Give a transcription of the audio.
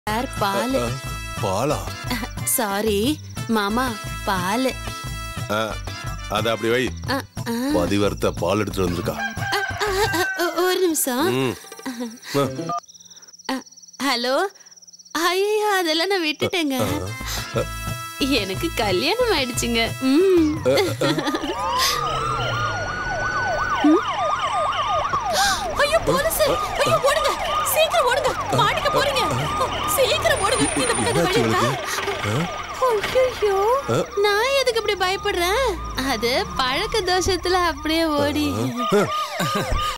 Sir பால் அஹ், பாலா சாரி மாமா பால் அஹ், அத அப்படி வை அ, அ, பதிவர்த்த பால் எடுத்துட்டு வந்திருக்கா அ, ஒ- ஒரு நிமிஷம் ம். அஹ், அ, ஹலோ ஐயோ அதெல்லாம் நான் விட்டுட்டேங்க எனக்கு கல்யாணம் ஆயிடுச்சுங்க ம். ம். ஐயோ போலீஸ் ஐயோ ஓடுங்க சீக்கிரம் ஓடுங்க மாட்டிக்க போறீங்க சீக்கிரம் ஓடுங்க இந்த பக்கம் இந்த வழி இருக்கா ஐயோ நான் எதுக்கு இப்படி பயப்படுறேன் அது பழக்க தோஷத்துல அப்படியே ஓடி